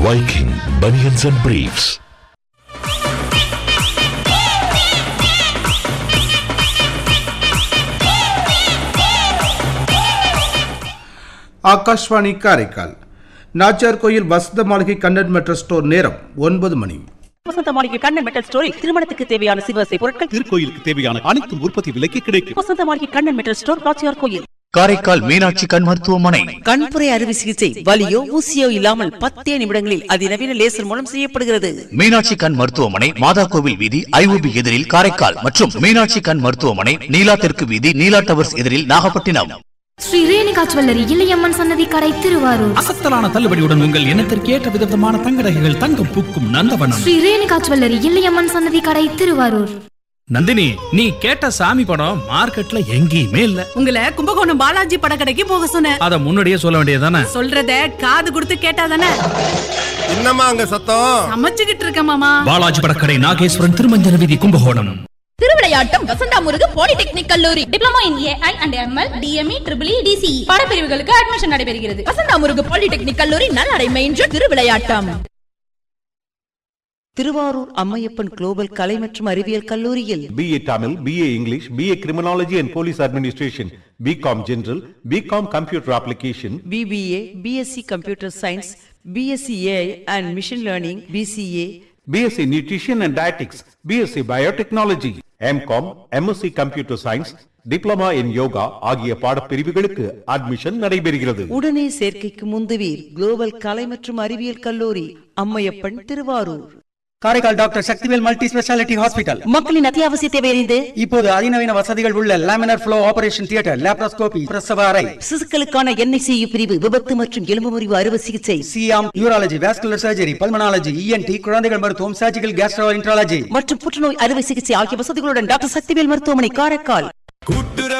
Viking Bunions and Briefs. Akashvani Karaikal Nachiyar கோயில் வசந்த மாளிகை கண்ணன் மெட்ரோ ஸ்டோர் நேரம் ஒன்பது மணி வசந்த மாளிகை கண்ணன் மெட்டல் ஸ்டோரில் திருமணத்துக்கு தேவையான சிவசை பொருட்கள் திருக்கோயிலுக்கு தேவையான அனைத்தும் உற்பத்தி விலைக்கு கிடைக்கும் வசந்த மாளிகை கண்ணன் மெட்டல் ஸ்டோர் நாச்சியார் கோயில் காரைக்கால் மீனாட்சி கண் மருத்துவமனை கண்புரை அறுவை சிகிச்சை வலியோ ஊசியோ இல்லாமல் பத்தே நிமிடங்களில் அதிநவீன லேசர் மூலம் செய்யப்படுகிறது மீனாட்சி கண் மருத்துவமனை மாதா கோவில் வீதி ஐஓபி எதிரில் காரைக்கால் மற்றும் மீனாட்சி கண் மருத்துவமனை நீலா தெற்கு வீதி நீலா டவர்ஸ் எதிரில் நாகப்பட்டினம் ஸ்ரீ ரேணுகா ஜுவல்லரி இளையம்மன் சன்னதி கடை திருவாரூர் அசத்தலான தள்ளுபடியுடன் உங்கள் எண்ணத்திற்கு ஏற்ற விதமான தங்க நகைகள் தங்கம் பூக்கும் நந்தவனம் ஸ்ரீ ரேணுகா ஜுவல்லரி இளையம்மன் சன்னதி கடை திருவாரூர் நந்தினி நீ கேட்ட சாமி படம் மார்க்கெட்ல எங்கேயுமே இல்ல உங்களை கும்பகோணம் பாலாஜி படக்கடைக்கு போக சொன்னேன் அத முன்னாடியே சொல்ல வேண்டியதானே சொல்றத காது கொடுத்து கேட்டாதானே என்னம்மா அங்க சத்தம் சமைச்சுக்கிட்டு இருக்க மாமா பாலாஜி படக்கடை நாகேஸ்வரன் திருமஞ்சன வீதி கும்பகோணம் திருவிளையாட்டம் வசந்தா முருகு பாலிடெக்னிக் கல்லூரி diploma in AI and ML DME triple DC பாடப்பிரிவுகளுக்கு அட்மிஷன் நடைபெறுகிறது வசந்தா முருகு பாலிடெக்னிக் கல்லூரி நல்லடை மெயின்ற திருவிளையாட்டம் திருவாரூர் அம்மையப்பன் குளோபல் கலை மற்றும் அறிவியல் கல்லூரியில் BA Tamil BA English BA criminology and police administration BCom general BCom computer application BBA BSc computer science BSc AI and machine learning BCA BSc nutrition and dietetics BSc biotechnology MCom MSc computer science diploma in yoga ஆகிய பாடப்பிரிவுகளுக்கு admission நடைபெறுகிறது உடனே சேர்க்கைக்கு முந்துவீர் global கலை மற்றும் அறிவியல் கல்லூரி Ammaiyappan Thiruvarur Karaikal doctor Sakthivel multi speciality hospital மக்களின் அத்தியாவசிய தேவை அறிந்து இப்போது அதிநவீன வசதிகள் உள்ள laminar flow operation theatre laparoscopy பிரசவ அறை சிசுக்களுக்கான என்ஐசியு பிரிவு விபத்து மற்றும் எலும்பு முறிவு அறுவை சிகிச்சை சியாம் urology vascular surgery pulmonology ENT குழந்தைகள் மருத்துவம் சர்ஜிக்கல் கேஸ்ட்ரோ இன்ட்ராலஜி மற்றும் புற்றுநோய் அறுவை சிகிச்சை ஆகிய வசதிகளுடன் டாக்டர் சக்திவேல் மருத்துவமனை காரைக்கால் கூட்டு